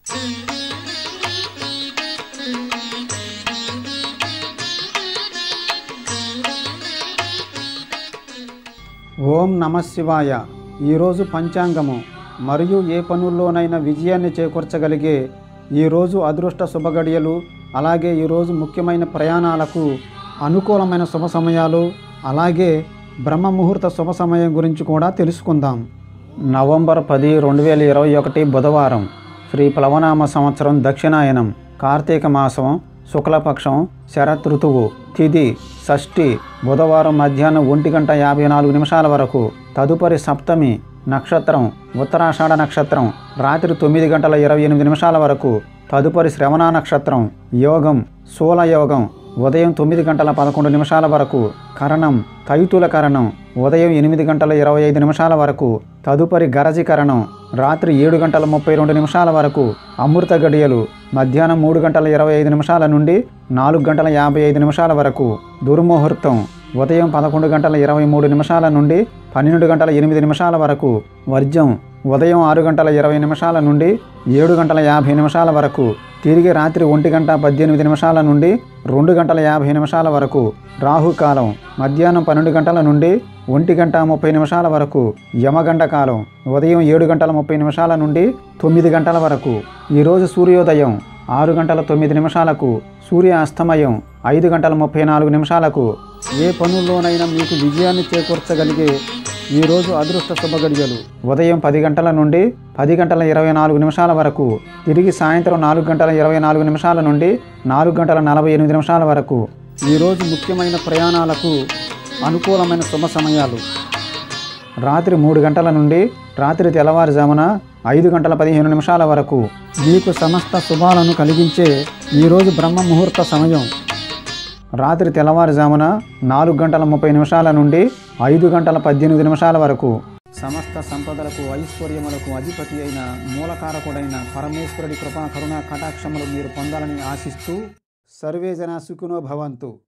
ఓం నమ శివాయ ఈరోజు పంచాంగము మరియు ఏ పనుల్లోనైనా విజయాన్ని చేకూర్చగలిగే ఈరోజు అదృష్ట శుభగడియలు అలాగే ఈరోజు ముఖ్యమైన ప్రయాణాలకు అనుకూలమైన శుభ సమయాలు అలాగే బ్రహ్మ ముహూర్త శుభ సమయం గురించి కూడా తెలుసుకుందాం నవంబర్ పది రెండు వేల ఇరవై ఒకటి బుధవారం శ్రీ ప్లవనామ సంవత్సరం దక్షిణాయనం కార్తీక మాసం శుక్లపక్షం శరత్ ఋతువు తిథి షష్ఠి బుధవారం మధ్యాహ్నం ఒంటి గంట యాభై నాలుగు నిమిషాల వరకు తదుపరి సప్తమి నక్షత్రం ఉత్తరాషాఢ నక్షత్రం రాత్రి తొమ్మిది గంటల ఇరవై ఎనిమిది నిమిషాల వరకు తదుపరి శ్రవణ నక్షత్రం యోగం శూల యోగం ఉదయం తొమ్మిది గంటల పదకొండు నిమిషాల వరకు కరణం తైతుల కరణం ఉదయం ఎనిమిది గంటల ఇరవై ఐదు నిమిషాల వరకు తదుపరి గరజి కరణం రాత్రి ఏడు గంటల ముప్పై రెండు నిమిషాల వరకు అమృత గడియలు మధ్యాహ్నం మూడు గంటల ఇరవై ఐదు నిమిషాల నుండి నాలుగు గంటల యాభై ఐదు నిమిషాల వరకు దుర్ముహూర్తం ఉదయం పదకొండు గంటల ఇరవై మూడు నిమిషాల నుండి పన్నెండు గంటల ఎనిమిది నిమిషాల వరకు వర్జం ఉదయం ఆరు గంటల ఇరవై నిమిషాల నుండి ఏడు గంటల యాభై నిమిషాల వరకు తిరిగి రాత్రి ఒంటి గంట పద్దెనిమిది నిమిషాల నుండి రెండు గంటల యాభై నిమిషాల వరకు రాహుకాలం మధ్యాహ్నం పన్నెండు గంటల నుండి ఒంటి గంట ముప్పై నిమిషాల వరకు యమగంట కాలం ఉదయం ఏడు గంటల ముప్పై నిమిషాల నుండి తొమ్మిది గంటల వరకు ఈరోజు సూర్యోదయం ఆరు గంటల తొమ్మిది నిమిషాలకు సూర్య అస్తమయం ఐదు గంటల ముప్పై నాలుగు నిమిషాలకు ఏ పనుల్లోనైనా మీకు విజయాన్ని చేకూర్చగలిగే ఈరోజు అదృష్ట శుభగడియలు ఉదయం పది గంటల నుండి పది గంటల ఇరవై నాలుగు నిమిషాల వరకు తిరిగి సాయంత్రం నాలుగు గంటల ఇరవై నాలుగు నిమిషాల నుండి నాలుగు గంటల నలభై ఎనిమిది నిమిషాల వరకు ఈరోజు ముఖ్యమైన ప్రయాణాలకు అనుకూలమైన శుభ సమయాలు రాత్రి మూడు గంటల నుండి రాత్రి తెల్లవారుజామున ఐదు గంటల పదిహేను నిమిషాల వరకు మీకు సమస్త శుభాలను కలిగించే ఈరోజు బ్రహ్మ ముహూర్త సమయం రాత్రి తెల్లవారుజామున నాలుగు గంటల ముప్పై నిమిషాల నుండి ఐదు గంటల పద్దెనిమిది నిమిషాల వరకు సమస్త సంపదలకు ఐశ్వర్యములకు అధిపతి అయిన మూలకారకుడైన పరమేశ్వరుడి కృపా కరుణా కటాక్షములు మీరు పొందాలని ఆశిస్తూ సర్వే జన సుఖినో భవంతు